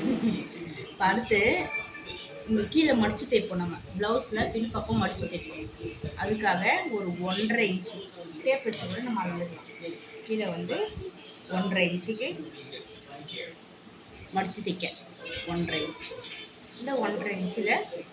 இப்போ அடுத்து இங்கே கீழே மடிச்சு தைப்போம் நம்ம ப்ளவுஸில் பின்பக்கம் மடிச்சு தைப்போம் அதுக்காக ஒரு ஒன்றரை இன்ச்சு டேப் வச்சு கூட நம்ம அளந்துக்கலாம் கீழே வந்து ஒன்றரை இன்ச்சுக்கு மடிச்சு தைக்க ஒன்றரை இன்ச்சு இந்த ஒன்றரை இன்ச்சில்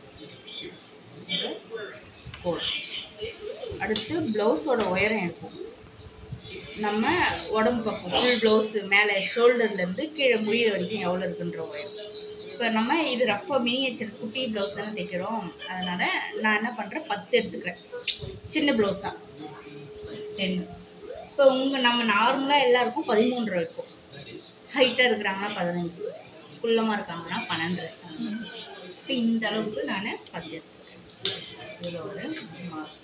கோடு அடுத்து ப்ளவுஸோட உயரம் இருக்கும் நம்ம உடம்பு பக்கம் ஃபுல் ப்ளவுஸு மேலே ஷோல்டர்லேருந்து கீழே முடியிற வரைக்கும் எவ்வளோ இருக்குன்ற உயரம் இப்போ நம்ம இது ரஃபாக மினியேச்சர் குட்டி ப்ளவுஸ் தானே தைக்கிறோம் அதனால் நான் என்ன பண்ணுறேன் பத்து எடுத்துக்கிறேன் சின்ன ப்ளவுஸாக டென்னு இப்போ உங்கள் நம்ம நார்மலாக எல்லாருக்கும் பதிமூன்று இருக்கும் ஹைட்டாக இருக்கிறாங்கன்னா பதினஞ்சு குள்ளமாக இருக்காங்கன்னா பன்னெண்டு இப்போ இந்த அளவுக்கு நான் பத்து எடுத்துக்கிறேன் இதில் ஒரு மார்க்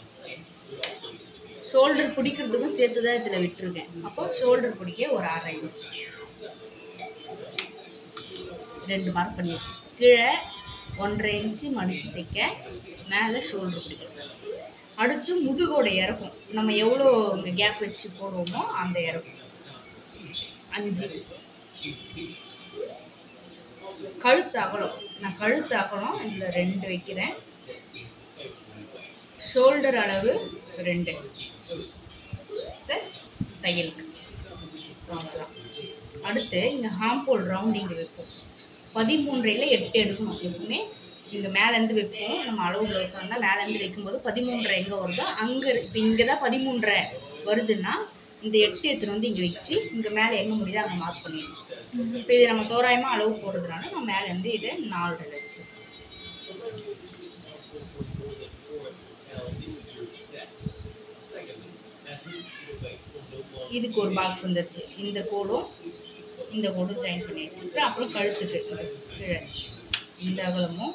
ஷோல்டர் பிடிக்கிறதுக்கும் சேர்த்து தான் இதில் விட்டுருக்கேன் அப்போ ஷோல்டர் பிடிக்க ஒரு அரை இன்ச் ரெண்டு மார்க் பண்ணி வச்சு கீழே ஒன்றரை இன்ச்சு மடித்து தைக்க மேலே ஷோல்டர் பிடிக்கிறது அடுத்து முதுகோட இறக்கும் நம்ம எவ்வளோ இங்கே கேப் வச்சு போடுவோமோ அந்த இறக்கும் அஞ்சு கழுத்து அகலம் நான் கழுத்து அகலம் இதில் ரெண்டு வைக்கிறேன் ஷோல்டர் அளவு ரெண்டு ப்ளஸ் தையலுக்கு அவ்வளோதான் அடுத்து இங்கே ஹாம்போல் ரவுண்ட் இங்கே வைப்போம் பதிமூன்றையில் எட்டு எடுக்கணும் எப்பவுமே இங்கே மேலேருந்து வைப்போம் நம்ம அளவு ப்ளவுஸாக இருந்தால் மேலேருந்து வைக்கும்போது பதிமூன்றரை எங்கே வருதோ அங்கே இப்போ இங்கே தான் பதிமூன்றரை வருதுன்னா இந்த எட்டு எடுத்துன்னு வந்து இங்கே வச்சு இங்கே மேலே எங்கே முடியுதோ அங்கே மார்க் பண்ணிடணும் இப்போ இது நம்ம தோராயமாக அளவு போடுறதுனால நம்ம மேலேருந்து இதை நாலரை வச்சு இதுக்கு ஒரு பாக்ஸ் வந்துருச்சு இந்த கோடும் இந்த கோடும் ஜாயின் பண்ணி வச்சுருக்கேன் அப்புறம் கழுத்துக்கு இந்த கீழே இந்த அகலமும்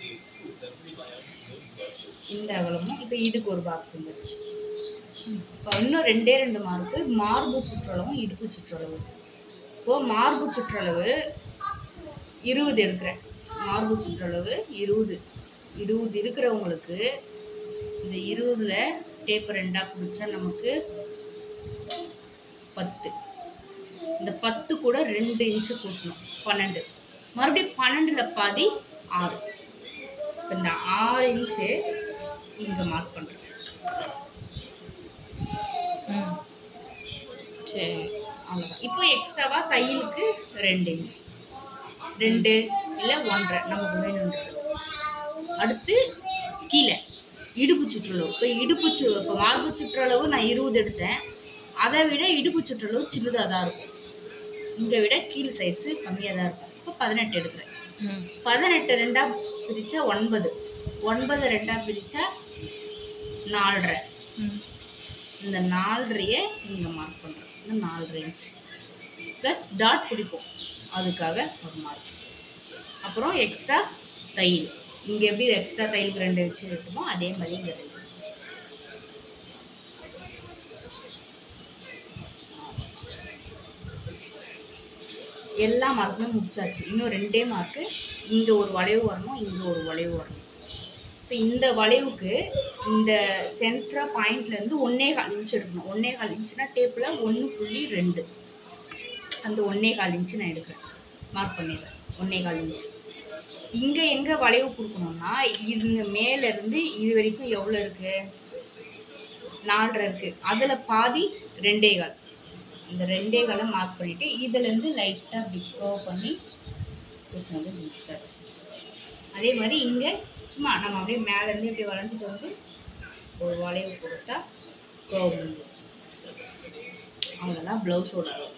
இந்த அகலமும் இப்போ இதுக்கு ஒரு பாக்ஸ் வந்துருச்சு இப்போ இன்னும் ரெண்டே ரெண்டு மார்க்கு மார்பு சுற்றளவும் இடுப்பு சுற்றளவு இப்போது மார்பு சுற்றளவு இருபது எடுக்கிறேன் மார்பு சுற்றளவு இருபது இருபது இருக்கிறவங்களுக்கு இந்த இருபதுல டேப் ரெண்டாக பிடிச்சா நமக்கு பத்து இந்த பத்து கூட ரெண்டு இன்ச்சு கூட்டணும் பன்னெண்டு மறுபடியும் பன்னெண்டில் பாதி ஆறு இப்போ இந்த ஆறு இன்ச்சு இங்கே மார்க் பண்ணுறேன் ம் சரி அவ்வளோதான் இப்போ எக்ஸ்ட்ராவாக தையலுக்கு ரெண்டு இன்ச் ரெண்டு இல்லை ஒன்றரை நமக்கு வேணுன்றது அடுத்து கீழே இடுப்பு சுற்றளவு இப்போ இடுப்பு சு இப்போ மார்பு சுற்றளவு நான் இருபது எடுத்தேன் அதை விட இடுப்பு சுற்றளவு சின்னதாக தான் இருக்கும் இங்கே விட கீழ் சைஸு கம்மியாக தான் இருக்கும் இப்போ பதினெட்டு எடுக்கிறேன் ம் பதினெட்டு ரெண்டாக பிரித்தா ஒன்பது ஒன்பது ரெண்டாக பிரித்தா நாலரை ம் இந்த நாலரையை இங்கே மார்க் பண்ணுறோம் இந்த நாலரை இன்ச் ப்ளஸ் டாட் பிடிப்போம் அதுக்காக ஒரு மார்க் அப்புறம் எக்ஸ்ட்ரா தையல் இங்கே எப்படி எக்ஸ்ட்ரா தையலுக்கு ரெண்டு வச்சு இருக்குமோ அதே மாதிரி இங்கே ரெண்டு வச்சு எல்லா மார்க்குமே முடிச்சாச்சு இன்னும் ரெண்டே மார்க்கு இங்கே ஒரு வளைவு வரணும் இங்கே ஒரு வளைவு வரணும் இப்போ இந்த வளைவுக்கு இந்த சென்ட்ரா பாயிண்ட்லேருந்து ஒன்னே கால் இன்ச் எடுக்கணும் ஒன்னே கால் இன்ச்சுனா டேப்பில் ஒன்று புள்ளி ரெண்டு அந்த ஒன்னே கால் இன்ச்சு நான் எடுக்கிறேன் மார்க் பண்ணிடுறேன் ஒன்னே கால் இன்ச்சு இங்கே எங்கே வளைவு கொடுக்கணும்னா இங்க மேலேருந்து இது வரைக்கும் எவ்வளோ இருக்குது நாலரை இருக்குது அதில் பாதி ரெண்டே கால் இந்த ரெண்டே காலை மார்க் பண்ணிவிட்டு இதுலேருந்து லைட்டாக அப்படி கர்வ் பண்ணி இதுக்கு வந்து முடிச்சாச்சு அதே மாதிரி இங்கே சும்மா நம்ம அப்படியே மேலேருந்து இப்படி வளைஞ்சிட்டு வந்து ஒரு வளைவு கொடுத்தா கர்வ் முடிஞ்சிச்சு அவ்வளோதான் ப்ளவுஸோட அளவு